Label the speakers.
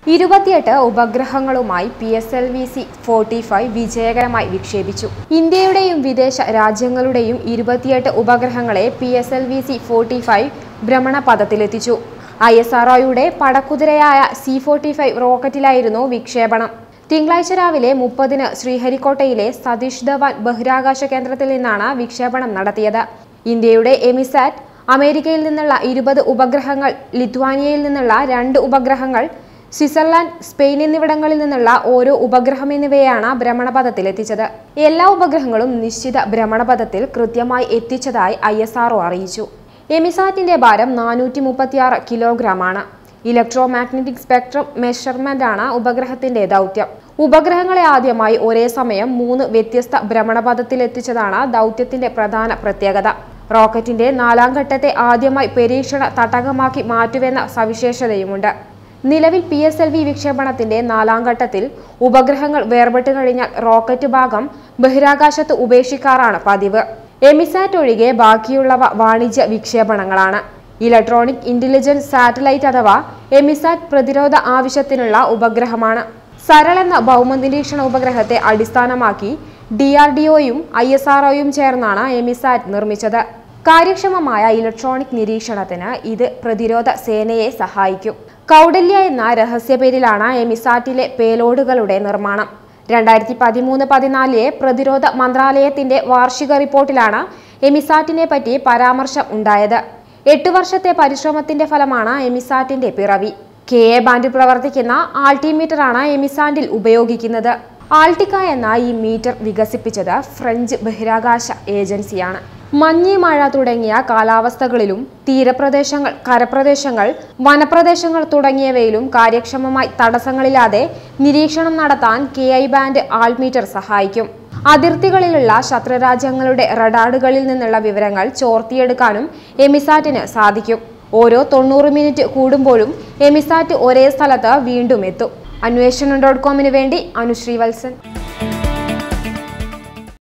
Speaker 1: ഇരുപത്തിയെട്ട് ഉപഗ്രഹങ്ങളുമായി P S L V C forty five വിജയകരമായി വിക്ഷേപിച്ചു ഇന്ത്യയുടെയും വിദേശ രാജ്യങ്ങളുടെയും ഇരുപത്തിയെട്ട് ഉപഗ്രഹങ്ങളെ P S L V C forty five ഭ്രമണപഥത്തിലെത്തിച്ചു ഐ എസ് ആർ പടക്കുതിരയായ സി ഫോർട്ടി ഫൈവ് റോക്കറ്റിലായിരുന്നു വിക്ഷേപണം തിങ്കളാഴ്ച രാവിലെ മുപ്പതിന് ശ്രീഹരിക്കോട്ടയിലെ സതീഷ് ധവാൻ ബഹിരാകാശ കേന്ദ്രത്തിൽ നിന്നാണ് വിക്ഷേപണം നടത്തിയത് ഇന്ത്യയുടെ എമിസാറ്റ് അമേരിക്കയിൽ നിന്നുള്ള ഇരുപത് ഉപഗ്രഹങ്ങൾ ലിത്വാനിയയിൽ നിന്നുള്ള രണ്ട് ഉപഗ്രഹങ്ങൾ സ്വിറ്റ്സർലാൻഡ് സ്പെയിൻ എന്നിവിടങ്ങളിൽ നിന്നുള്ള ഓരോ ഉപഗ്രഹം എന്നിവയാണ് ഭ്രമണപഥത്തിൽ എല്ലാ ഉപഗ്രഹങ്ങളും നിശ്ചിത ഭ്രമണപഥത്തിൽ കൃത്യമായി എത്തിച്ചതായി ഐ അറിയിച്ചു എമിസാറ്റിന്റെ ഭാരം നാനൂറ്റി മുപ്പത്തിയാറ് കിലോഗ്രാമാണ് ഇലക്ട്രോ മാഗ്നറ്റിക് സ്പെക്ട്രം മെഷർമെന്റ് ആണ് ഉപഗ്രഹത്തിന്റെ ദൗത്യം ഉപഗ്രഹങ്ങളെ ആദ്യമായി ഒരേ സമയം മൂന്ന് വ്യത്യസ്ത ഭ്രമണപഥത്തിൽ എത്തിച്ചതാണ് ദൗത്യത്തിന്റെ പ്രധാന പ്രത്യേകത റോക്കറ്റിന്റെ നാലാം ഘട്ടത്തെ ആദ്യമായി പരീക്ഷണ തടകമാക്കി മാറ്റുവെന്ന സവിശേഷതയുമുണ്ട് നിലവിൽ പി എസ് എൽ വി വിക്ഷേപണത്തിന്റെ നാലാം ഘട്ടത്തിൽ ഉപഗ്രഹങ്ങൾ വേർപെട്ട് കഴിഞ്ഞാൽ റോക്കറ്റ് ഭാഗം ബഹിരാകാശത്ത് ഉപേക്ഷിക്കാറാണ് പതിവ് എമിസാറ്റ് ഒഴികെ ബാക്കിയുള്ളവ വാണിജ്യ വിക്ഷേപണങ്ങളാണ് ഇലക്ട്രോണിക് ഇന്റലിജൻസ് സാറ്റലൈറ്റ് അഥവാ എമിസാറ്റ് പ്രതിരോധ ആവശ്യത്തിനുള്ള ഉപഗ്രഹമാണ് സരൾ എന്ന ഭൗമനിരീക്ഷണ ഉപഗ്രഹത്തെ അടിസ്ഥാനമാക്കി ഡി ആർ ഡി ഒയും ഐ എസ് ആർ ഒയും ചേർന്നാണ് എമിസാറ്റ് നിർമ്മിച്ചത് കാര്യക്ഷമമായ ഇലക്ട്രോണിക് നിരീക്ഷണത്തിന് ഇത് പ്രതിരോധ സേനയെ സഹായിക്കും കൗഡല്യ എന്ന രഹസ്യപേരിലാണ് എമിസാറ്റിലെ പേലോഡുകളുടെ നിർമ്മാണം രണ്ടായിരത്തി പതിമൂന്ന് പതിനാലിലെ പ്രതിരോധ മന്ത്രാലയത്തിന്റെ വാർഷിക റിപ്പോർട്ടിലാണ് എമിസാറ്റിനെ പറ്റി പരാമർശം ഉണ്ടായത് എട്ട് വർഷത്തെ പരിശ്രമത്തിന്റെ ഫലമാണ് എമിസാറ്റിന്റെ പിറവി കെ എ ബാൻഡിൽ പ്രവർത്തിക്കുന്ന ആൾട്ടിമീറ്ററാണ് എമിസാൻഡിൽ ഉപയോഗിക്കുന്നത് ആൾട്ടിക്ക എന്ന ഈ മീറ്റർ വികസിപ്പിച്ചത് ഫ്രഞ്ച് ബഹിരാകാശ ഏജൻസിയാണ് മഞ്ഞ് മഴ തുടങ്ങിയ കാലാവസ്ഥകളിലും തീരപ്രദേശങ്ങൾ കരപ്രദേശങ്ങൾ വനപ്രദേശങ്ങൾ തുടങ്ങിയവയിലും കാര്യക്ഷമമായി തടസ്സങ്ങളില്ലാതെ നിരീക്ഷണം നടത്താൻ കെ ഐ ബാൻഡ് ആൾമീറ്റർ സഹായിക്കും അതിർത്തികളിലുള്ള ശത്രുരാജ്യങ്ങളുടെ റഡാറുകളിൽ നിന്നുള്ള വിവരങ്ങൾ ചോർത്തിയെടുക്കാനും എമിസാറ്റിന് സാധിക്കും ഓരോ തൊണ്ണൂറ് മിനിറ്റ് കൂടുമ്പോഴും എമിസാറ്റ് ഒരേ സ്ഥലത്ത് വീണ്ടും എത്തും അന്വേഷണം ഡോട്ട് കോമിന് വേണ്ടി അനുശ്രീ വത്സൻ